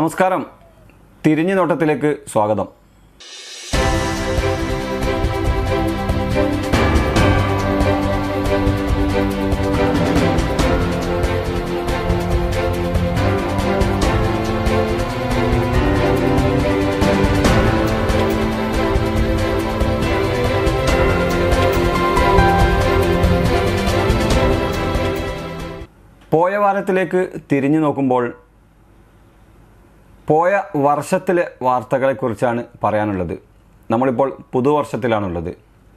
നമസ്കാരം തിരിഞ്ഞു നോട്ടത്തിലേക്ക് സ്വാഗതം പോയ വാരത്തിലേക്ക് തിരിഞ്ഞു നോക്കുമ്പോൾ പോയ വർഷത്തിലെ വാർത്തകളെക്കുറിച്ചാണ് പറയാനുള്ളത് നമ്മളിപ്പോൾ പുതുവർഷത്തിലാണുള്ളത്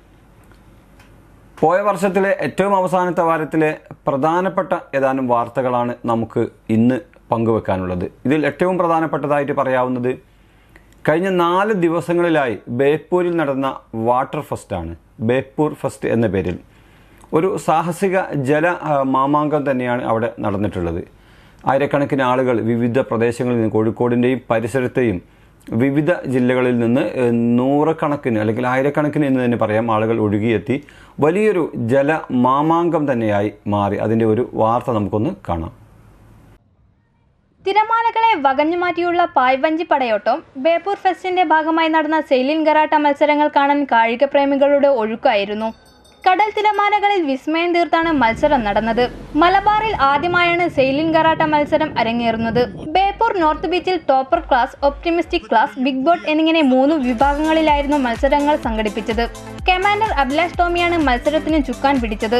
പോയ വർഷത്തിലെ ഏറ്റവും അവസാനത്തെ വാരത്തിലെ പ്രധാനപ്പെട്ട ഏതാനും വാർത്തകളാണ് നമുക്ക് ഇന്ന് പങ്കുവെക്കാനുള്ളത് ഇതിൽ ഏറ്റവും പ്രധാനപ്പെട്ടതായിട്ട് പറയാവുന്നത് കഴിഞ്ഞ നാല് ദിവസങ്ങളിലായി ബേപ്പൂരിൽ നടന്ന വാട്ടർ ഫെസ്റ്റാണ് ബേപ്പൂർ ഫെസ്റ്റ് എന്ന പേരിൽ ഒരു സാഹസിക ജല ആ, മാമാങ്കം തന്നെയാണ് അവിടെ നടന്നിട്ടുള്ളത് ആയിരക്കണക്കിന് ആളുകൾ വിവിധ പ്രദേശങ്ങളിൽ നിന്ന് കോഴിക്കോടിൻ്റെയും പരിസരത്തെയും വിവിധ ജില്ലകളിൽ നിന്ന് ഏഹ്, നൂറുകണക്കിന് അല്ലെങ്കിൽ ആയിരക്കണക്കിന് എന്ന് തന്നെ പറയാം ആളുകൾ ഒഴുകിയെത്തി വലിയൊരു ജല മാമാങ്കം തന്നെയായി മാറി അതിൻ്റെ ഒരു വാർത്ത നമുക്കൊന്ന് കാണാം തിരമാലകളെ വകഞ്ഞുമാറ്റിയുള്ള പായ്വഞ്ചി പടയോട്ടം ബേപ്പൂർ ഫെസ്റ്റിന്റെ ഭാഗമായി നടന്ന സെയിലിൻ ഗറാട്ട മത്സരങ്ങൾ കാണാൻ കായിക പ്രേമികളുടെ ഒഴുക്കായിരുന്നു കടൽ തിരമാലകളിൽ വിസ്മയം തീർത്താണ് മത്സരം നടന്നത് മലബാറിൽ ആദ്യമായാണ് സെയിലിൻ ഗറാട്ട മത്സരം അരങ്ങേറുന്നത് ബേപ്പൂർ നോർത്ത് ബീച്ചിൽ topper class optimistic class big boat എന്നിങ്ങനെ മൂന്ന് വിഭാഗങ്ങളിലായിരുന്നു മത്സരങ്ങൾ സംഘടിപ്പിച്ചത് കമാൻഡർ അഭിലാഷ് ടോമിയാണ് മത്സരത്തിന് ചുക്കാൻ പിടിച്ചത്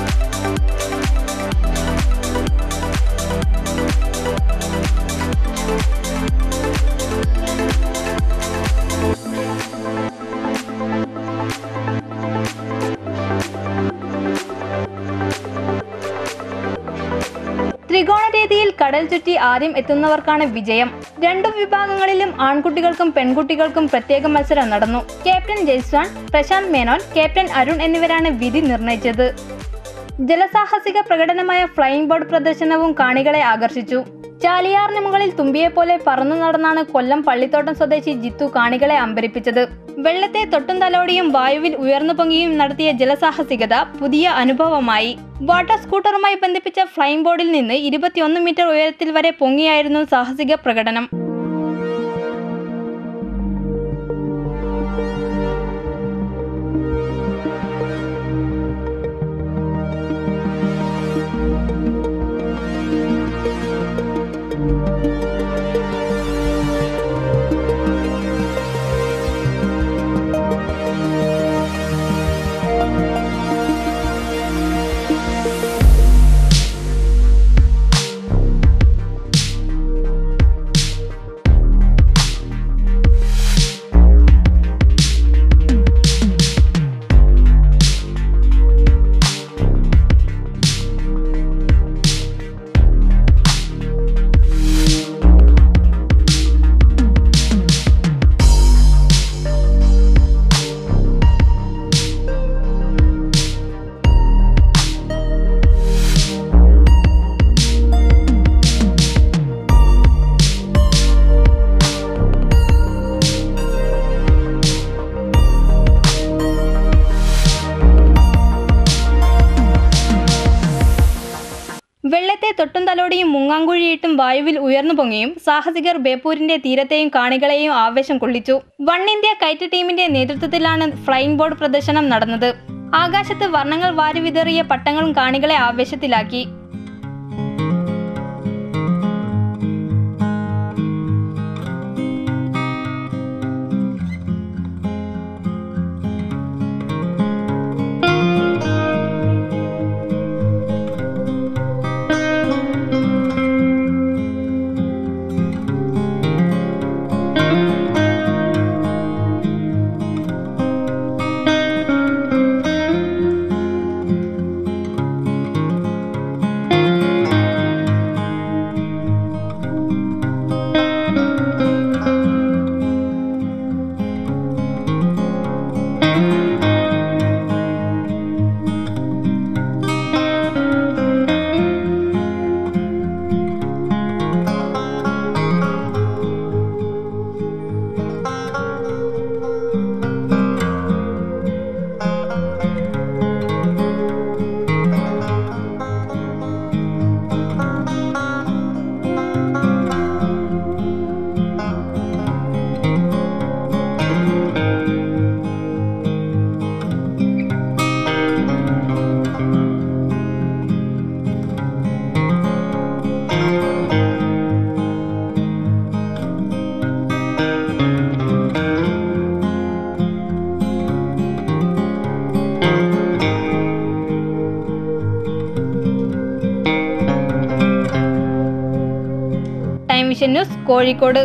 ത്രികോണ രീതിയിൽ കടൽ ചുറ്റി ആദ്യം എത്തുന്നവർക്കാണ് വിജയം രണ്ടു വിഭാഗങ്ങളിലും ആൺകുട്ടികൾക്കും പെൺകുട്ടികൾക്കും പ്രത്യേക മത്സരം നടന്നു ക്യാപ്റ്റൻ ജയ്സ്വാൻ പ്രശാന്ത് മേനോൻ ക്യാപ്റ്റൻ അരുൺ എന്നിവരാണ് വിധി നിർണയിച്ചത് ജലസാഹസിക പ്രകടനമായ ഫ്ലൈയിംഗ് ബോർഡ് പ്രദർശനവും കാണികളെ ആകർഷിച്ചു ചാലിയാറിന് മുകളിൽ തുമ്പിയെപ്പോലെ പറന്നു നടന്നാണ് കൊല്ലം പള്ളിത്തോട്ടം സ്വദേശി ജിത്തു കാണികളെ അമ്പരിപ്പിച്ചത് വെള്ളത്തെ തൊട്ടും തലോടിയും വായുവിൽ ഉയർന്നു പൊങ്ങിയും നടത്തിയ ജലസാഹസികത പുതിയ അനുഭവമായി വാട്ടർ സ്കൂട്ടറുമായി ബന്ധിപ്പിച്ച ഫ്ലൈയിംഗ് ബോർഡിൽ നിന്ന് ഇരുപത്തിയൊന്ന് മീറ്റർ ഉയരത്തിൽ വരെ പൊങ്ങിയായിരുന്നു സാഹസിക പ്രകടനം വെള്ളത്തെ തൊട്ടും തലോടിയും മുങ്ങാങ്കുഴിയിട്ടും വായുവിൽ ഉയർന്നു പൊങ്ങിയും സാഹസികർ ബേപ്പൂരിന്റെ തീരത്തെയും കാണികളെയും ആവേശം കൊള്ളിച്ചു വൺ ഇന്ത്യ കൈറ്റ് ടീമിന്റെ നേതൃത്വത്തിലാണ് ഫ്ലൈയിംഗ് ബോർഡ് പ്രദർശനം നടന്നത് ആകാശത്ത് വർണ്ണങ്ങൾ വാരി വിതറിയ പട്ടങ്ങളും കാണികളെ ആവേശത്തിലാക്കി വിഷൻ ന്യൂസ് കോഴിക്കോട്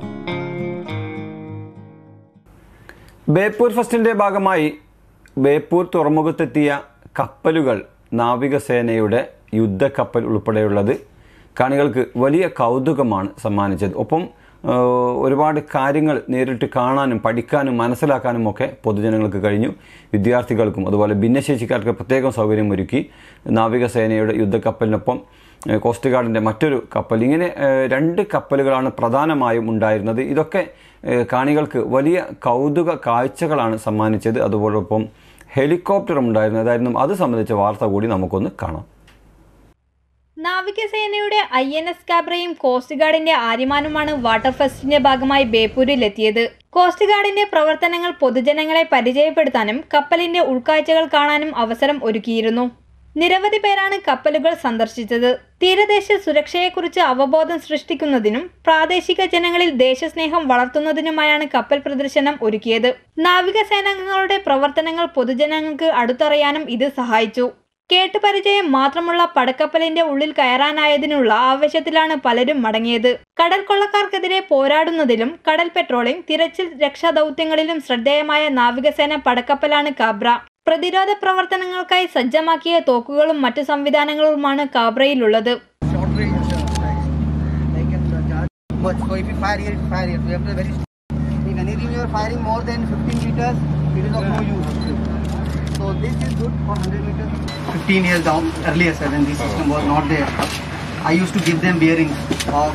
ബേപ്പൂർ ഫെസ്റ്റിന്റെ ഭാഗമായി ബേപ്പൂർ തുറമുഖത്തെത്തിയ കപ്പലുകൾ നാവികസേനയുടെ യുദ്ധക്കപ്പൽ ഉൾപ്പെടെയുള്ളത് കാണികൾക്ക് വലിയ കൗതുകമാണ് സമ്മാനിച്ചത് ഒപ്പം ആ, ഒരുപാട് കാര്യങ്ങൾ നേരിട്ട് കാണാനും പഠിക്കാനും മനസ്സിലാക്കാനും ഒക്കെ പൊതുജനങ്ങൾക്ക് കഴിഞ്ഞു വിദ്യാർത്ഥികൾക്കും അതുപോലെ ഭിന്നശേഷിക്കാർക്ക് പ്രത്യേകം സൗകര്യം ഒരുക്കി നാവികസേനയുടെ യുദ്ധക്കപ്പലിനൊപ്പം ഏ, കോസ്റ്റ് ഗാർഡിൻ്റെ മറ്റൊരു കപ്പൽ ഇങ്ങനെ ഏ, രണ്ട് കപ്പലുകളാണ് പ്രധാനമായും ഉണ്ടായിരുന്നത് ഇതൊക്കെ ഏ, കാണികൾക്ക് വലിയ കൗതുക കാഴ്ചകളാണ് സമ്മാനിച്ചത് അതുപോലൊപ്പം ഹെലികോപ്റ്ററും ഉണ്ടായിരുന്നു അതായിരുന്നു അത് സംബന്ധിച്ച വാർത്ത കൂടി നമുക്കൊന്ന് കാണാം നാവികസേനയുടെ ഐ എൻ എസ് കാബ്രയും കോസ്റ്റ് ഗാർഡിന്റെ ആര്യമാനുമാണ് വാട്ടർ ഫെസ്റ്റിന്റെ ഭാഗമായി ബേപ്പൂരിൽ എത്തിയത് കോസ്റ്റ് ഗാർഡിന്റെ പ്രവർത്തനങ്ങൾ പൊതുജനങ്ങളെ പരിചയപ്പെടുത്താനും കപ്പലിന്റെ ഉൾക്കാഴ്ചകൾ കാണാനും അവസരം ഒരുക്കിയിരുന്നു നിരവധി പേരാണ് കപ്പലുകൾ സന്ദർശിച്ചത് തീരദേശ സുരക്ഷയെക്കുറിച്ച് അവബോധം സൃഷ്ടിക്കുന്നതിനും പ്രാദേശിക ജനങ്ങളിൽ ദേശസ്നേഹം വളർത്തുന്നതിനുമായാണ് കപ്പൽ പ്രദർശനം ഒരുക്കിയത് നാവികസേനാംഗങ്ങളുടെ പ്രവർത്തനങ്ങൾ പൊതുജനങ്ങൾക്ക് അടുത്തറിയാനും ഇത് സഹായിച്ചു കേട്ടുപരിചയം മാത്രമുള്ള പടക്കപ്പലിന്റെ ഉള്ളിൽ കയറാനായതിനുള്ള ആവശ്യത്തിലാണ് പലരും മടങ്ങിയത് കടൽ കൊള്ളക്കാർക്കെതിരെ പോരാടുന്നതിലും കടൽ പെട്രോളിംഗ് തിരച്ചിൽ രക്ഷാദൗത്യങ്ങളിലും ശ്രദ്ധേയമായ നാവികസേന പടക്കപ്പലാണ് കാബ്ര പ്രതിരോധ പ്രവർത്തനങ്ങൾക്കായി സജ്ജമാക്കിയ തോക്കുകളും മറ്റു സംവിധാനങ്ങളുമാണ് കാബ്രയിലുള്ളത് short range uh, like, like in the charge. But so if you fire here, you fire here. So you have to very. If anything you are firing more than 15 meters, it is of no use. So this is good for 100 meters. 15 years down earlier, sir, when this system was not there, I used to give them bearings of.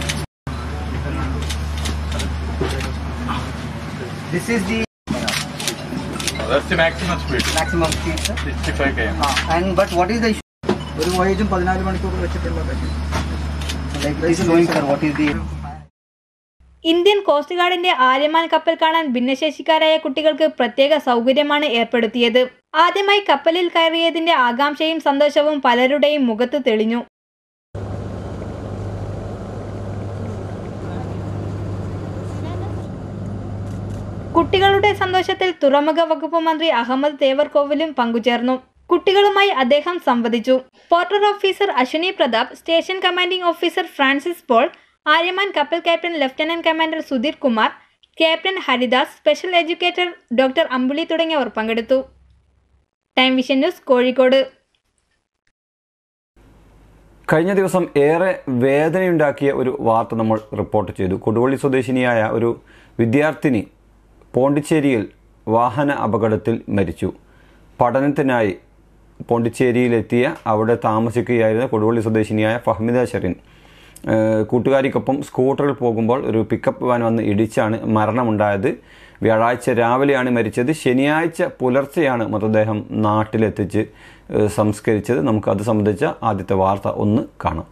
This is the That's the maximum speed, maximum speed, sir. 65 km. Ah, and but what is the issue? ഒരു വോയേജും പതിനാല് മണിക്കൂർ വെച്ചിട്ടുള്ള like this is knowing sir what is the Indian coast ഗാർഡിന്റെ ആര്യമാൻ കപ്പൽ കാണാൻ ഭിന്നശേഷിക്കാരായ കുട്ടികൾക്ക് പ്രത്യേക സൗകര്യമാണ് ഏർപ്പെടുത്തിയത് ആദ്യമായി കപ്പലിൽ കയറിയതിന്റെ ആകാംക്ഷയും സന്തോഷവും പലരുടെയും മുഖത്ത് തെളിഞ്ഞു കുട്ടികളുടെ സന്തോഷത്തിൽ തുറമുഖ വകുപ്പ് മന്ത്രി അഹമ്മദ് തേവർകോവിലും പങ്കുചേർന്നു കുട്ടികളുമായി അദ്ദേഹം സംവദിച്ചു porter officer Ashwini Pratap station commanding officer Francis Paul Aryaman കപ്പൽ captain lieutenant commander Sudheer Kumar captain Haridas special educator doctor Ambuli തുടങ്ങിയവർ പങ്കെടുത്തു ടൈം വിഷൻ ന്യൂസ് കോഴിക്കോട് കഴിഞ്ഞ ദിവസം ഏറെ വേദനയുണ്ടാക്കിയ ഒരു വാർത്ത നമ്മൾ റിപ്പോർട്ട് ചെയ്തു കൊടുവള്ളി സ്വദേശിനിയായ ഒരു വിദ്യാർത്ഥിനി പോണ്ടിച്ചേരിയിൽ വാഹന അപകടത്തിൽ മരിച്ചു പഠനത്തിനായി പോണ്ടിച്ചേരിയിലെത്തിയ അവിടെ താമസിക്കുകയായിരുന്ന കൊടുവള്ളി സ്വദേശിനിയായ ഫഹ്മിദ ഷെറിൻ ഏഹ് കൂട്ടുകാരിക്കൊപ്പം സ്കൂട്ടറിൽ പോകുമ്പോൾ ഒരു പിക്കപ്പ് വാൻ വന്ന് ഇടിച്ചാണ് മരണമുണ്ടായത് വ്യാഴാഴ്ച രാവിലെയാണ് മരിച്ചത് ശനിയാഴ്ച പുലർച്ചെയാണ് മൃതദേഹം നാട്ടിലെത്തിച്ച് ഏഹ് സംസ്കരിച്ചത് നമുക്ക് അത് സംബന്ധിച്ച ആദ്യത്തെ വാർത്ത ഒന്ന് കാണാം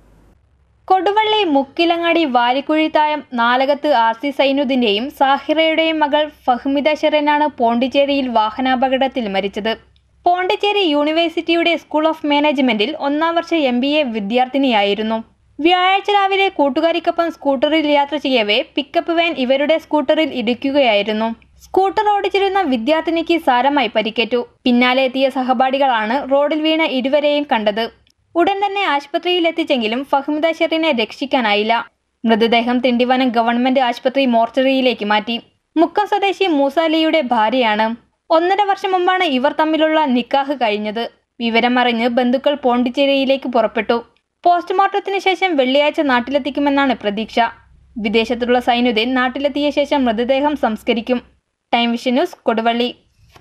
കൊടുവള്ളി മുക്കിലങ്ങാടി വാരിക്കുഴിത്തായം നാലകത്ത് ആർ സി സൈനുദ്ദീന്റെയും സാഹിറയുടെയും മകൾ ഫഹ്മിദ ഷെറിനാണ് പോണ്ടിച്ചേരിയിൽ വാഹനാപകടത്തിൽ മരിച്ചത് പോണ്ടിച്ചേരി യൂണിവേഴ്സിറ്റിയുടെ സ്കൂൾ ഓഫ് മാനേജ്മെന്റിൽ ഒന്നാം വർഷ എം ബി എ വിദ്യാർത്ഥിനിയായിരുന്നു വ്യാഴാഴ്ച രാവിലെ കൂട്ടുകാരിക്കൊപ്പം സ്കൂട്ടറിൽ യാത്ര ചെയ്യവേ പിക്കപ്പ് വാൻ ഇവരുടെ സ്കൂട്ടറിൽ ഇടിക്കുകയായിരുന്നു സ്കൂട്ടർ ഓടിച്ചിരുന്ന വിദ്യാർത്ഥിനിക്ക് സാരമായി പരിക്കേറ്റു പിന്നാലെ എത്തിയ സഹപാഠികളാണ് റോഡിൽ വീണ ഇരുവരെയും കണ്ടത് ഉടൻ തന്നെ ആശുപത്രിയിൽ എത്തിച്ചെങ്കിലും ഫഹ്മിദ ഷെറിനെ രക്ഷിക്കാനായില്ല മൃതദേഹം തിണ്ടിവനം ഗവൺമെന്റ് ആശുപത്രി മോർച്ചറിയിലേക്ക് മാറ്റി മുക്കം സ്വദേശി മൂസാലിയുടെ ഭാര്യയാണ് ഒന്നര വർഷം മുമ്പാണ് ഇവർ തമ്മിലുള്ള നിക്കാഹ് കഴിഞ്ഞത് വിവരമറിഞ്ഞ് ബന്ധുക്കൾ പോണ്ടിച്ചേരിയിലേക്ക് പുറപ്പെട്ടു പോസ്റ്റ്മോർട്ടത്തിന് ശേഷം വെള്ളിയാഴ്ച നാട്ടിലെത്തിക്കുമെന്നാണ് പ്രതീക്ഷ വിദേശത്തുള്ള സൈനുദ്ദീൻ നാട്ടിലെത്തിയ ശേഷം മൃതദേഹം സംസ്കരിക്കും ടൈം വിഷൻ ന്യൂസ് കൊടുവള്ളി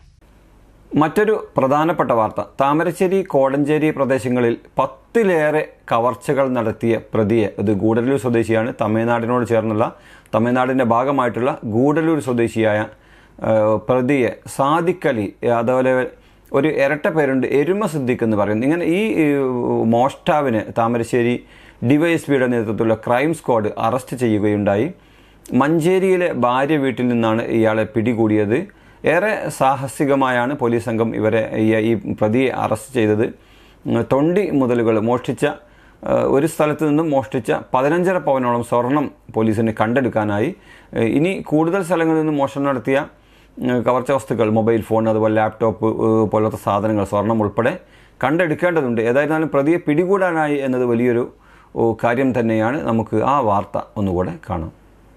മറ്റൊരു പ്രധാനപ്പെട്ട വാർത്ത താമരശ്ശേരി കോടഞ്ചേരി പ്രദേശങ്ങളിൽ പത്തിലേറെ കവർച്ചകൾ നടത്തിയ പ്രതിയെ ഇത് ഗൂഡല്ലൂർ സ്വദേശിയാണ് തമിഴ്നാടിനോട് ചേർന്നുള്ള തമിഴ്നാടിൻ്റെ ഭാഗമായിട്ടുള്ള ഗൂഡല്ലൂർ സ്വദേശിയായ ആ, പ്രതിയെ സാദിഖ് അലി അതുപോലെ ഒരു ഇരട്ട പേരുണ്ട് എരുമ സിദ്ദിഖ് എന്ന് പറയുന്നു ഇങ്ങനെ ഈ ഈ, മോഷ്ടാവിനെ താമരശ്ശേരി ഡിവൈഎസ്പിയുടെ നേതൃത്വത്തിലുള്ള ക്രൈം സ്ക്വാഡ് അറസ്റ്റ് ചെയ്യുകയുണ്ടായി മഞ്ചേരിയിലെ ഭാര്യ വീട്ടിൽ നിന്നാണ് ഇയാളെ പിടികൂടിയത് ഏറെ സാഹസികമായാണ് പോലീസ് സംഘം ഇവരെ ഈ- ഈ പ്രതിയെ അറസ്റ്റ് ചെയ്തത് ഉം, തൊണ്ടി മുതലുകൾ മോഷ്ടിച്ച ആ, ഒരു സ്ഥലത്ത് നിന്നും മോഷ്ടിച്ച പതിനഞ്ചര പവനോളം സ്വർണം പോലീസിന് കണ്ടെടുക്കാനായി ഏ, ഇനി കൂടുതൽ സ്ഥലങ്ങളിൽ നിന്നും മോഷണം നടത്തിയ ഉം, കവർച്ച വസ്തുക്കൾ മൊബൈൽ ഫോൺ അതുപോലെ ലാപ്ടോപ്പ് ഏ, പോലത്തെ സാധനങ്ങൾ സ്വർണം ഉൾപ്പെടെ കണ്ടെടുക്കേണ്ടതുണ്ട് ഏതായിരുന്നാലും പ്രതിയെ പിടികൂടാനായി എന്നത് വലിയൊരു ഓ, കാര്യം തന്നെയാണ് നമുക്ക് ആ വാർത്ത ഒന്നുകൂടെ കാണാം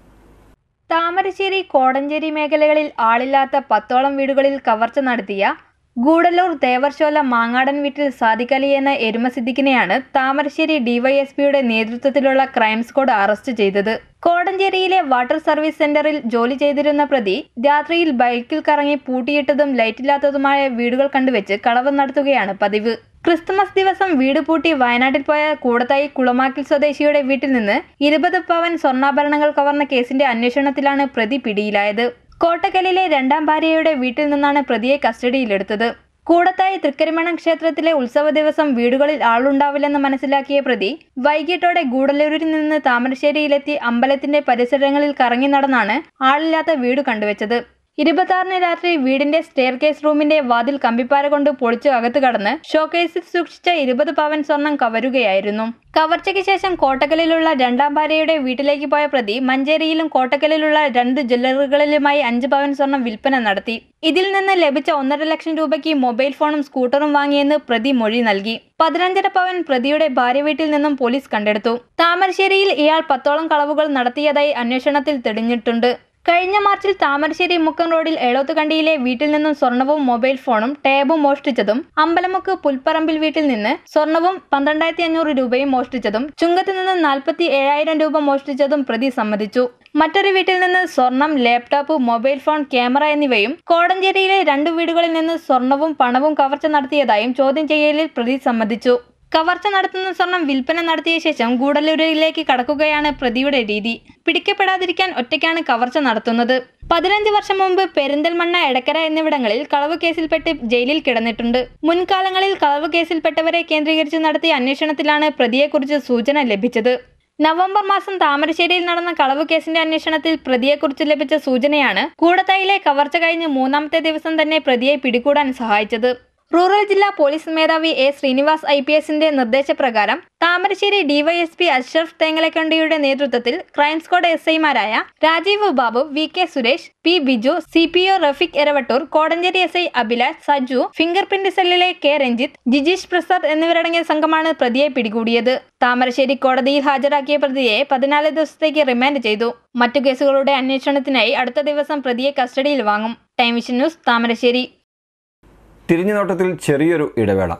താമരശ്ശേരി കോടഞ്ചേരി മേഖലകളിൽ ആളില്ലാത്ത പത്തോളം വീടുകളിൽ കവർച്ച നടത്തിയ ഗൂഡല്ലൂർ ദേവർശോല മാങ്ങാടൻ വീട്ടിൽ സാദിഖലി എന്ന എരുമ സിദ്ദിഖിനെയാണ് താമരശ്ശേരി ഡിവൈഎസ്പിയുടെ നേതൃത്വത്തിലുള്ള ക്രൈം സ്ക്വാഡ് അറസ്റ്റ് ചെയ്തത് കോടഞ്ചേരിയിലെ വാട്ടർ സർവീസ് സെന്ററിൽ ജോലി ചെയ്തിരുന്ന പ്രതി രാത്രിയിൽ ബൈക്കിൽ കറങ്ങി പൂട്ടിയിട്ടതും ലൈറ്റില്ലാത്തതുമായ വീടുകൾ കണ്ടുവച്ച് കളവ് നടത്തുകയാണ് പതിവ് ക്രിസ്തുമസ് ദിവസം വീട് പൂട്ടി വയനാട്ടിൽ പോയ കൂടത്തായി കുളമാക്കിൽ സ്വദേശിയുടെ വീട്ടിൽ നിന്ന് ഇരുപത് പവൻ സ്വർണ്ണാഭരണങ്ങൾ കവർന്ന കേസിന്റെ അന്വേഷണത്തിലാണ് പ്രതി പിടിയിലായത് കോട്ടക്കലിലെ രണ്ടാം ഭാര്യയുടെ വീട്ടിൽ നിന്നാണ് പ്രതിയെ കസ്റ്റഡിയിലെടുത്തത് കൂടത്തായി തൃക്കരിമണം ക്ഷേത്രത്തിലെ ഉത്സവ ദിവസം വീടുകളിൽ ആളുണ്ടാവില്ലെന്ന് മനസ്സിലാക്കിയ പ്രതി വൈകിട്ടോടെ ഗൂഡല്ലൂരിൽ നിന്ന് താമരശ്ശേരിയിലെത്തി അമ്പലത്തിന്റെ പരിസരങ്ങളിൽ കറങ്ങി നടന്നാണ് ആളില്ലാത്ത വീട് കണ്ടുവച്ചത് ഇരുപത്തിയാറിന് രാത്രി വീടിന്റെ സ്റ്റെയർ കേസ് റൂമിന്റെ വാതിൽ കമ്പിപ്പാര കൊണ്ട് പൊളിച്ചു അകത്ത് കടന്ന് ഷോക്കേസിൽ സൂക്ഷിച്ച ഇരുപത് പവൻ സ്വർണം കവരുകയായിരുന്നു കവർച്ചയ്ക്ക് ശേഷം കോട്ടക്കലിലുള്ള രണ്ടാം ഭാര്യയുടെ വീട്ടിലേക്ക് പോയ പ്രതി മഞ്ചേരിയിലും കോട്ടക്കലിലുള്ള രണ്ട് ജ്വല്ലറികളിലുമായി അഞ്ച് പവൻ സ്വർണം വിൽപ്പന നടത്തി ഇതിൽ നിന്ന് ലഭിച്ച ഒന്നര ലക്ഷം രൂപയ്ക്ക് മൊബൈൽ ഫോണും സ്കൂട്ടറും വാങ്ങിയെന്ന് പ്രതി മൊഴി നൽകി പതിനഞ്ചര പവൻ പ്രതിയുടെ ഭാര്യ വീട്ടിൽ നിന്നും പോലീസ് കണ്ടെടുത്തു താമരശ്ശേരിയിൽ ഇയാൾ പത്തോളം കളവുകൾ നടത്തിയതായി അന്വേഷണത്തിൽ തെളിഞ്ഞിട്ടുണ്ട് കഴിഞ്ഞ മാർച്ചിൽ താമരശ്ശേരി മുക്കം റോഡിൽ എളോത്തുകണ്ടിയിലെ വീട്ടിൽ നിന്നും സ്വർണവും മൊബൈൽ ഫോണും ടാബും മോഷ്ടിച്ചതും അമ്പലമുക്ക് പുൽപ്പറമ്പിൽ വീട്ടിൽ നിന്ന് സ്വർണവും പന്ത്രണ്ടായിരത്തി അഞ്ഞൂറ് രൂപയും മോഷ്ടിച്ചതും ചുങ്കത്ത് നിന്ന് നാൽപ്പത്തി ഏഴായിരം രൂപ മോഷ്ടിച്ചതും പ്രതി സമ്മതിച്ചു മറ്റൊരു വീട്ടിൽ നിന്ന് സ്വർണം ലാപ്ടോപ്പ് മൊബൈൽ ഫോൺ ക്യാമറ എന്നിവയും കോടഞ്ചേരിയിലെ രണ്ടു വീടുകളിൽ നിന്ന് സ്വർണവും പണവും കവർച്ച നടത്തിയതായും ചോദ്യം ചെയ്യലിൽ പ്രതി സമ്മതിച്ചു കവർച്ച നടത്തുന്ന സ്വർണം വിൽപ്പന നടത്തിയ ശേഷം ഗൂഡല്ലൂരിലേക്ക് കടക്കുകയാണ് പ്രതിയുടെ രീതി പിടിക്കപ്പെടാതിരിക്കാൻ ഒറ്റയ്ക്കാണ് കവർച്ച നടത്തുന്നത് പതിനഞ്ച് വർഷം മുമ്പ് പെരിന്തൽമണ്ണ എടക്കര എന്നിവിടങ്ങളിൽ കളവ് കേസിൽപ്പെട്ട് ജയിലിൽ കിടന്നിട്ടുണ്ട് മുൻകാലങ്ങളിൽ കളവ് കേസിൽപ്പെട്ടവരെ കേന്ദ്രീകരിച്ച് നടത്തിയ അന്വേഷണത്തിലാണ് പ്രതിയെക്കുറിച്ച് സൂചന ലഭിച്ചത് നവംബർ മാസം താമരശ്ശേരിയിൽ നടന്ന കളവ് കേസിന്റെ അന്വേഷണത്തിൽ പ്രതിയെക്കുറിച്ച് ലഭിച്ച സൂചനയാണ് കൂടത്തായിലെ കവർച്ച കഴിഞ്ഞ് മൂന്നാമത്തെ ദിവസം തന്നെ പ്രതിയെ പിടികൂടാൻ സഹായിച്ചത് റൂറൽ ജില്ലാ പോലീസ് മേധാവി എ ശ്രീനിവാസ് ഐ പി എസിന്റെ നിർദ്ദേശപ്രകാരം താമരശ്ശേരി ഡിവൈഎസ്പി അഷ്റഫ് തേങ്ങലക്കണ്ടിയുടെ നേതൃത്വത്തിൽ ക്രൈം സ്ക്വാഡ് എസ് ഐമാരായ Rajeev Babu V K Suresh P Biju C P O Rafeeq Eravattur Kodanchery S I Abhilash Saju finger print സെല്ലിലെ കെ രഞ്ജിത്ത് ജിജീഷ് പ്രസാദ് എന്നിവരടങ്ങിയ സംഘമാണ് പ്രതിയെ പിടികൂടിയത് താമരശ്ശേരി കോടതിയിൽ ഹാജരാക്കിയ പ്രതിയെ പതിനാല് ദിവസത്തേക്ക് റിമാൻഡ് ചെയ്തു മറ്റു കേസുകളുടെ അന്വേഷണത്തിനായി അടുത്ത ദിവസം പ്രതിയെ കസ്റ്റഡിയിൽ വാങ്ങും ടൈം വിഷൻ ന്യൂസ് താമരശ്ശേരി തിരിഞ്ഞുനോട്ടത്തിൽ ചെറിയൊരു ഇടവേള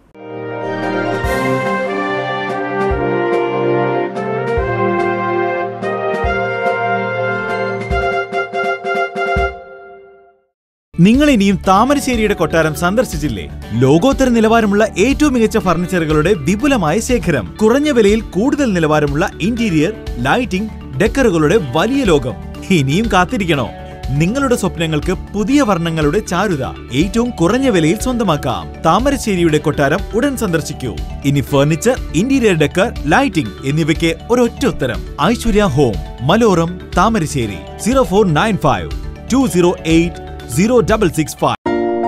നിങ്ങൾ ഇനിയും താമരശ്ശേരിയുടെ കൊട്ടാരം സന്ദർശിച്ചില്ലേ ലോകോത്തര നിലവാരമുള്ള ഏറ്റവും മികച്ച ഫർണിച്ചറുകളുടെ വിപുലമായ ശേഖരം കുറഞ്ഞ വിലയിൽ കൂടുതൽ നിലവാരമുള്ള ഇന്റീരിയർ ലൈറ്റിംഗ് ഡെക്കറുകളുടെ വലിയ ലോകം ഇനിയും കാത്തിരിക്കണോ നിങ്ങളുടെ സ്വപ്നങ്ങൾക്ക് പുതിയ വർണ്ണങ്ങളുടെ ചാരുത ഏറ്റവും കുറഞ്ഞ വിലയിൽ സ്വന്തമാക്കാം താമരശ്ശേരിയുടെ കൊട്ടാരം ഉടൻ സന്ദർശിക്കൂ ഇനി ഫർണിച്ചർ ഇന്റീരിയർ ഡെക്കർ ലൈറ്റിംഗ് എന്നിവയ്ക്ക് ഒരൊറ്റ ഉത്തരം ഐശ്വര്യ ഹോം മലോറം Thamarassery zero four nine five two zero eight zero double six five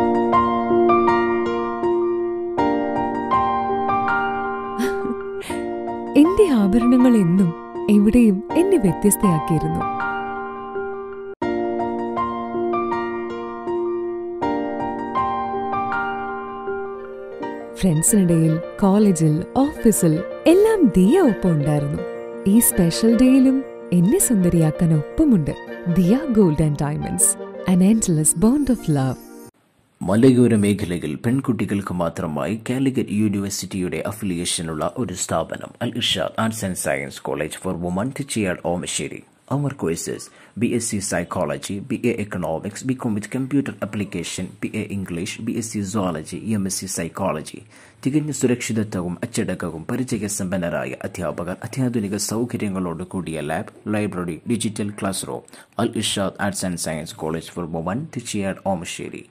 എന്റെ ആഭരണങ്ങൾ എന്നും എവിടെയും എന്നെ വ്യത്യസ്തയാക്കിയിരുന്നു ഫ്രണ്ട്സിനിടയിൽ കോളേജിൽ ഓഫീസിൽ എല്ലാം ദിയ ഒപ്പം ഉണ്ടായിരുന്നു ഈ സ്പെഷ്യൽ ഡേയിലും എന്നെ സുന്ദരിയാക്കാൻ ഒപ്പമുണ്ട് Diya gold and diamonds an endless bond of love മലയോര മേഖലയിൽ പെൺകുട്ടികൾക്ക് മാത്രമായി കാലിക്കറ്റ് യൂണിവേഴ്സിറ്റിയുടെ അഫിലിയേഷനുള്ള ഒരു സ്ഥാപനം Al Irshad arts and science college for women Thechiyad Omassery our courses B S C psychology B A economics B com with computer application B A English B S C zoology M S C psychology തികഞ്ഞ സുരക്ഷിതത്വവും അച്ചടക്കവും പരിചയസമ്പന്നരായ അധ്യാപകർ അത്യാധുനിക സൗകര്യങ്ങളോട് കൂടിയ lab library digital class room Al Irshad arts and science college for women Thechiyad Omassery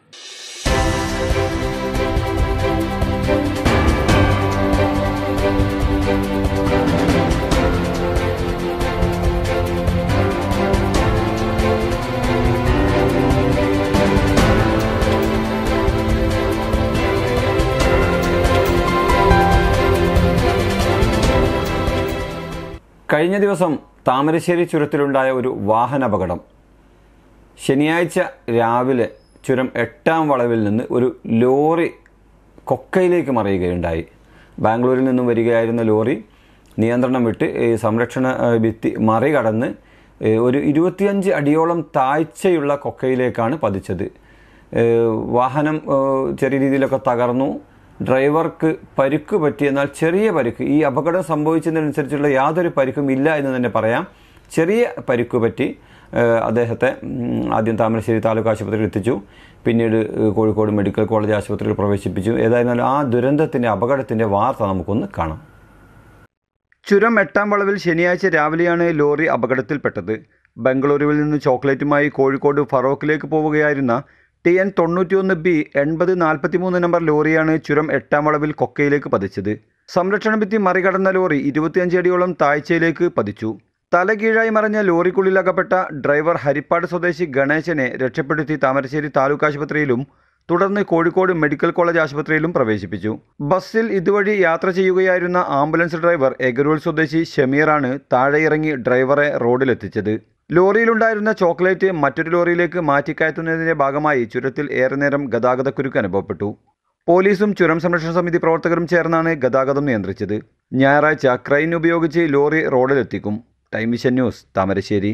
കഴിഞ്ഞ ദിവസം താമരശ്ശേരി ചുരത്തിലുണ്ടായ ഒരു വാഹനാപകടം ശനിയാഴ്ച രാവിലെ ചുരം എട്ടാം വളവിൽ നിന്ന് ഒരു ലോറി കൊക്കയിലേക്ക് മറിയുകയുണ്ടായി ബാംഗ്ലൂരിൽ നിന്നും വരികയായിരുന്ന ലോറി നിയന്ത്രണം വിട്ട് ഈ സംരക്ഷണ ആ, ഭിത്തി മറികടന്ന് ഏ, ഒരു ഇരുപത്തിയഞ്ച് അടിയോളം താഴ്ചയുള്ള കൊക്കയിലേക്കാണ് പതിച്ചത് ഏ, വാഹനം ഏ, ചെറിയ രീതിയിലൊക്കെ തകർന്നു ഡ്രൈവർക്ക് പരിക്ക് പറ്റി എന്നാൽ ചെറിയ പരിക്ക് ഈ അപകടം സംഭവിച്ചതിനനുസരിച്ചുള്ള യാതൊരു പരിക്കും ഇല്ല എന്ന് തന്നെ പറയാം ചെറിയ പരിക്ക് പറ്റി ഏഹ് അദ്ദേഹത്തെ ഉം, ആദ്യം താമരശ്ശേരി താലൂക്ക് ആശുപത്രിയിൽ എത്തിച്ചു പിന്നീട് ഏഹ് കോഴിക്കോട് മെഡിക്കൽ കോളേജ് ആശുപത്രിയിൽ പ്രവേശിപ്പിച്ചു ഏതായിരുന്നാലും ആ ദുരന്തത്തിൻ്റെ അപകടത്തിൻ്റെ വാർത്ത നമുക്കൊന്ന് കാണാം ചുരം എട്ടാം വളവിൽ ശനിയാഴ്ച രാവിലെയാണ് ലോറി അപകടത്തിൽപ്പെട്ടത് ബംഗളൂരുവിൽ നിന്ന് ചോക്ലേറ്റുമായി കോഴിക്കോട് ഫറോക്കിലേക്ക് പോവുകയായിരുന്ന ടി എൻ തൊണ്ണൂറ്റിയൊന്ന് ബി എൺപത് നാൽപ്പത്തിമൂന്ന് നമ്പർ ലോറിയാണ് ചുരം എട്ടാം വളവിൽ കൊക്കയിലേക്ക് പതിച്ചത് സംരക്ഷണ ഭിത്തി മറികടന്ന ലോറി ഇരുപത്തിയഞ്ച് അടിയോളം താഴ്ചയിലേക്ക് പതിച്ചു തലകീഴായി മറിഞ്ഞ ലോറിക്കുള്ളിൽ അകപ്പെട്ട ഡ്രൈവർ ഹരിപ്പാട് സ്വദേശി ഗണേശനെ രക്ഷപ്പെടുത്തി താമരശ്ശേരി താലൂക്ക് ആശുപത്രിയിലും തുടർന്ന് കോഴിക്കോട് മെഡിക്കൽ കോളേജ് ആശുപത്രിയിലും പ്രവേശിപ്പിച്ചു ബസ്സിൽ ഇതുവഴി യാത്ര ചെയ്യുകയായിരുന്ന ആംബുലൻസ് ഡ്രൈവർ എഗരൂൾ സ്വദേശി ഷമീറാണ് താഴെ ഇറങ്ങി ഡ്രൈവറെ റോഡിലെത്തിച്ചത് ലോറിയിലുണ്ടായിരുന്ന ചോക്ലേറ്റ് മറ്റൊരു ലോറിയിലേക്ക് മാറ്റിക്കയറ്റുന്നതിന്റെ ഭാഗമായി ചുരത്തിൽ ഏറെ നേരം ഗതാഗതക്കുരുക്ക് അനുഭവപ്പെട്ടു പോലീസും ചുരം സംരക്ഷണ സമിതി പ്രവർത്തകരും ചേർന്നാണ് ഗതാഗതം നിയന്ത്രിച്ചത് ഞായറാഴ്ച ക്രെയിൻ ഉപയോഗിച്ച് ലോറി റോഡിലെത്തിക്കും ടൈം വിഷൻ ന്യൂസ് താമരശ്ശേരി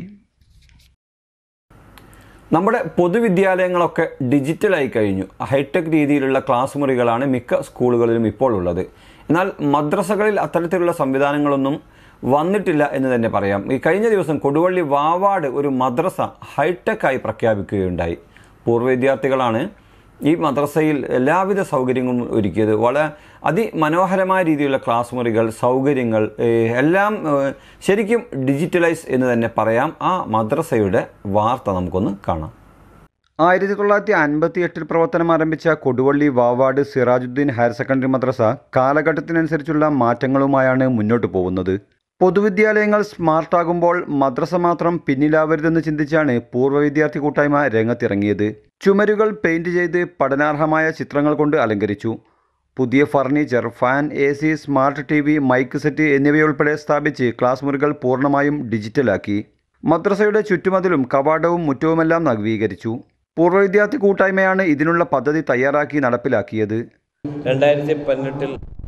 നമ്മുടെ പൊതുവിദ്യാലയങ്ങളൊക്കെ ഡിജിറ്റലായി കഴിഞ്ഞു ഹൈടെക് രീതിയിലുള്ള ക്ലാസ് മുറികളാണ് മിക്ക സ്കൂളുകളിലും ഇപ്പോൾ ഉള്ളത് എന്നാൽ മദ്രസകളിൽ അത്തരത്തിലുള്ള സംവിധാനങ്ങളൊന്നും വന്നിട്ടില്ല എന്ന് തന്നെ പറയാം ഈ കഴിഞ്ഞ ദിവസം കൊടുവള്ളി വാവാട് ഒരു മദ്രസ ഹൈടെക്കായി പ്രഖ്യാപിക്കുകയുണ്ടായി പൂർവ്വ വിദ്യാർത്ഥികളാണ് ഈ മദ്രസയിൽ എല്ലാവിധ സൗകര്യങ്ങളും ഒരുക്കിയത് വളരെ അതിമനോഹരമായ രീതിയിലുള്ള ക്ലാസ് മുറികൾ സൗകര്യങ്ങൾ ഏഹ്, എല്ലാം ഏഹ്, ശരിക്കും ഡിജിറ്റലൈസ് എന്ന് തന്നെ പറയാം ആ മദ്രസയുടെ വാർത്ത നമുക്കൊന്ന് കാണാം ആയിരത്തി തൊള്ളായിരത്തി അൻപത്തി എട്ടിൽ പ്രവർത്തനം ആരംഭിച്ച കൊടുവള്ളി വാവാട് സിറാജുദ്ദീൻ ഹയർ സെക്കൻഡറി മദ്രസ കാലഘട്ടത്തിനനുസരിച്ചുള്ള മാറ്റങ്ങളുമായാണ് മുന്നോട്ട് പോകുന്നത് പൊതുവിദ്യാലയങ്ങൾ സ്മാർട്ടാകുമ്പോൾ മദ്രസ മാത്രം പിന്നിലാവരുതെന്ന് ചിന്തിച്ചാണ് പൂർവ്വ വിദ്യാർത്ഥി കൂട്ടായ്മ രംഗത്തിറങ്ങിയത് ചുമരുകൾ പെയിന്റ് ചെയ്ത് പഠനാർഹമായ ചിത്രങ്ങൾ കൊണ്ട് അലങ്കരിച്ചു പുതിയ furniture fan A C smart T V mike set എന്നിവയുൾപ്പെടെ സ്ഥാപിച്ച് ക്ലാസ് മുറികൾ പൂർണ്ണമായും ഡിജിറ്റലാക്കി മദ്രസയുടെ ചുറ്റുമതിലും കവാടവും മുറ്റവുമെല്ലാം നവീകരിച്ചു പൂർവ്വ വിദ്യാർത്ഥി കൂട്ടായ്മയാണ് ഇതിനുള്ള പദ്ധതി തയ്യാറാക്കി നടപ്പിലാക്കിയത് രണ്ടായിരത്തി പതിനെട്ടിൽ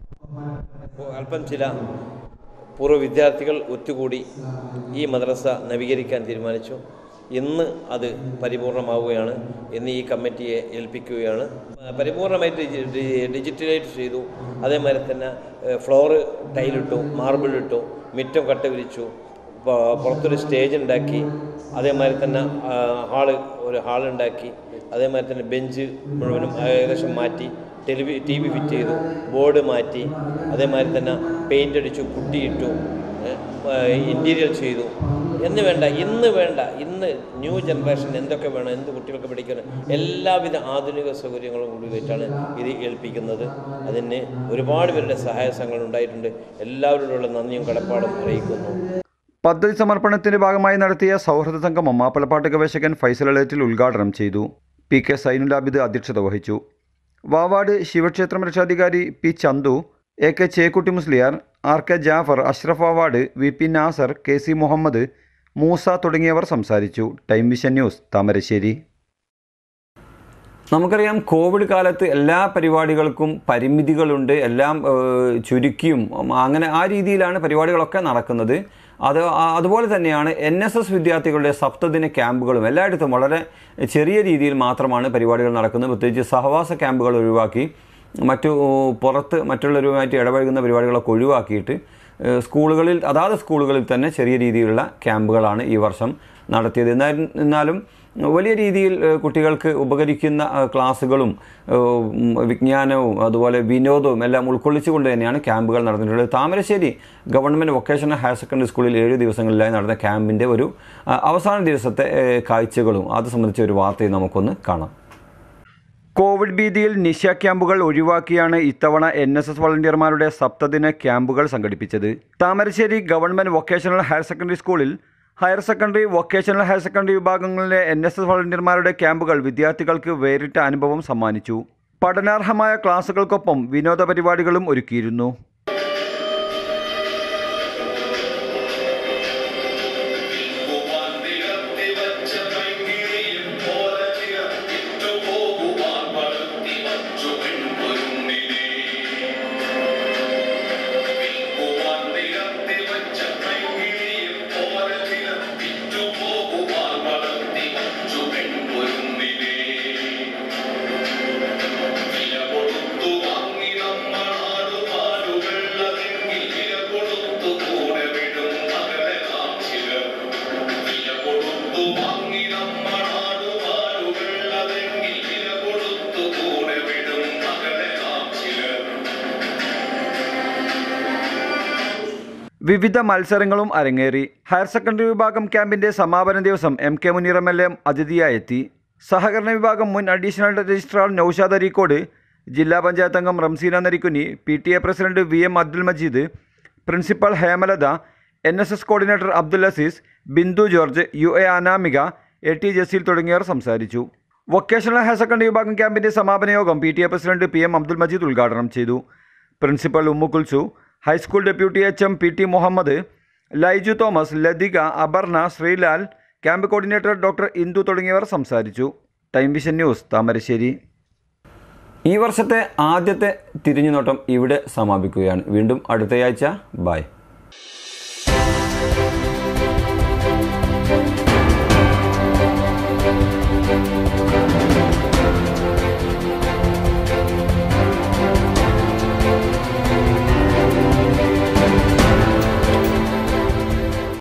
അല്പം ചില പൂർവ്വ വിദ്യാർത്ഥികൾ ഒത്തുകൂടി ഈ മദ്രസ നവീകരിക്കാൻ തീരുമാനിച്ചു ഇന്ന് അത് പരിപൂർണമാവുകയാണ് ഇന്ന് ഈ കമ്മിറ്റിയെ ഏൽപ്പിക്കുകയാണ് പരിപൂർണമായിട്ട് ഡിജി- ഡി- ഡിജിറ്റലൈറ്റ് ചെയ്തു അതേമാതിരി തന്നെ ഏഹ്, ഫ്ലോറ് ടൈലിട്ടു മാർബിൾ ഇട്ടു മിറ്റം കട്ട വിരിച്ചു പ- പുറത്തൊരു സ്റ്റേജ് ഉണ്ടാക്കി അതേമാതിരി തന്നെ ആ, ഹാള് ഒരു ഹാൾ ഉണ്ടാക്കി അതേമാതിരി തന്നെ ബെഞ്ച് മുഴുവനും ഏകദേശം മാറ്റി ടെലിവി ടി വി ഫിറ്റ് ചെയ്തു ബോർഡ് മാറ്റി അതേമാതിരി തന്നെ പെയിൻ്റ് അടിച്ചു പുട്ടിയിട്ടു ഇൻറ്റീരിയർ ചെയ്തു എന്ന് വേണ്ട ഇന്ന് വേണ്ട ഇന്ന് ന്യൂ ജനറേഷൻ എന്തൊക്കെ വേണം എന്ത് കുട്ടികൾക്ക് പഠിക്കണം എല്ലാവിധ ആധുനിക സൗകര്യങ്ങളും കൂടി വെച്ചാണ് ഇത് ഏൽപ്പിക്കുന്നത് അതിന് ഒരുപാട് പേരുടെ സഹായ സംഘങ്ങൾ ഉണ്ടായിട്ടുണ്ട് എല്ലാവരോടുള്ള നന്ദിയും കടപ്പാടും അറിയിക്കുന്നു പദ്ധതി സമർപ്പണത്തിന്റെ ഭാഗമായി നടത്തിയ സൗഹൃദ സംഗമം മാപ്പിളപ്പാട്ട് ഗവേഷകൻ ഫൈസൽ അലേറ്റിൽ ഉദ്ഘാടനം ചെയ്തു പി കെ സൈനുൽ ആബിദ് അധ്യക്ഷത വഹിച്ചു വാവാട് ശിവക്ഷേത്രം രക്ഷാധികാരി P Chandu A K Chekkutty Musliyar R K Jafar Ashraf Vavad V P Nasar K C Muhammad Moosa തുടങ്ങിയവർ സംസാരിച്ചു ടൈം വിഷൻ ന്യൂസ് താമരശ്ശേരി നമുക്കറിയാം കോവിഡ് കാലത്ത് എല്ലാ പരിപാടികൾക്കും പരിമിതികളുണ്ട് എല്ലാം ഏഹ്, ചുരുക്കിയും ഉം, അങ്ങനെ ആ രീതിയിലാണ് പരിപാടികളൊക്കെ നടക്കുന്നത് അത് ആ- അതുപോലെ തന്നെയാണ് എൻ എസ് എസ് വിദ്യാർത്ഥികളുടെ സപ്തദിന ക്യാമ്പുകളും എല്ലായിടത്തും വളരെ ചെറിയ രീതിയിൽ മാത്രമാണ് പരിപാടികൾ നടക്കുന്നത് പ്രത്യേകിച്ച് സഹവാസ ക്യാമ്പുകൾ ഒഴിവാക്കി മറ്റു ഏഹ്, പുറത്ത് മറ്റുള്ളവരുമായിട്ട് ഇടപഴകുന്ന പരിപാടികളൊക്കെ ഒഴിവാക്കിയിട്ട് ഏഹ്, സ്കൂളുകളിൽ അതാത് സ്കൂളുകളിൽ തന്നെ ചെറിയ രീതിയിലുള്ള ക്യാമ്പുകളാണ് ഈ വർഷം നടത്തിയത് എന്നാൽ- എന്നാലും വലിയ രീതിയിൽ ഏഹ്, കുട്ടികൾക്ക് ഉപകരിക്കുന്ന ഏഹ്, ക്ലാസ്സുകളും ഏഹ്, ഉം, വിജ്ഞാനവും അതുപോലെ വിനോദവും എല്ലാം ഉൾക്കൊള്ളിച്ചുകൊണ്ട് തന്നെയാണ് ക്യാമ്പുകൾ നടന്നിട്ടുള്ളത് Thamarassery government vocational higher secondary സ്കൂളിൽ ഏഴ് ദിവസങ്ങളിലായി നടന്ന ക്യാമ്പിൻ്റെ ഒരു ആ, അവസാന ദിവസത്തെ ഏഹ്, കാഴ്ചകളും അത് സംബന്ധിച്ച ഒരു വാർത്തയും നമുക്കൊന്ന് കാണാം കോവിഡ് ഭീതിയിൽ നിശ ക്യാമ്പുകൾ ഒഴിവാക്കിയാണ് ഇത്തവണ എൻ എസ് എസ് വളണ്ടിയർമാരുടെ സപ്തദിന ക്യാമ്പുകൾ സംഘടിപ്പിച്ചത് Thamarassery government vocational higher secondary സ്കൂളിൽ higher secondary vocational higher secondary വിഭാഗങ്ങളിലെ എൻ എസ് എസ് വളണ്ടിയർമാരുടെ ക്യാമ്പുകൾ വിദ്യാർത്ഥികൾക്ക് വേറിട്ട അനുഭവം സമ്മാനിച്ചു പഠനാർഹമായ ക്ലാസുകൾക്കൊപ്പം വിനോദ പരിപാടികളും ഒരുക്കിയിരുന്നു ും വിവിധ മത്സരങ്ങളും അരങ്ങേറി ഹയർ സെക്കൻഡറി വിഭാഗം ക്യാമ്പിന്റെ സമാപന ദിവസം M K Muneer M L A അതിഥിയായെത്തി സഹകരണ വിഭാഗം മുൻ അഡീഷണൽ രജിസ്ട്രാർ നൌഷാദ് അരീക്കോട് ജില്ലാ പഞ്ചായത്ത് അംഗം Ramseena Narikkuni P T A president V M Abdul Majeed principal Hemalatha N S S coordinator Abdul Azeez Bindu George U A Anamika A T Jaseel തുടങ്ങിയവർ സംസാരിച്ചു വൊക്കേഷണൽ ഹയർ സെക്കൻഡറി വിഭാഗം ക്യാമ്പിന്റെ സമാപന യോഗം P T A president P M Abdul Majeed ഉദ്ഘാടനം ചെയ്തു principal Ummu Kulsu high school deputy H M P T Muhammad Laiju Thomas Lathika Aparna Sreelal camp coordinator doctor Indu തുടങ്ങിയവർ സംസാരിച്ചു ടൈം വിഷൻ ന്യൂസ് താമരശ്ശേരി ഈ വർഷത്തെ ആദ്യത്തെ തിരിഞ്ഞുനോട്ടം ഇവിടെ സമാപിക്കുകയാണ് വീണ്ടും അടുത്തയാഴ്ച ബായ്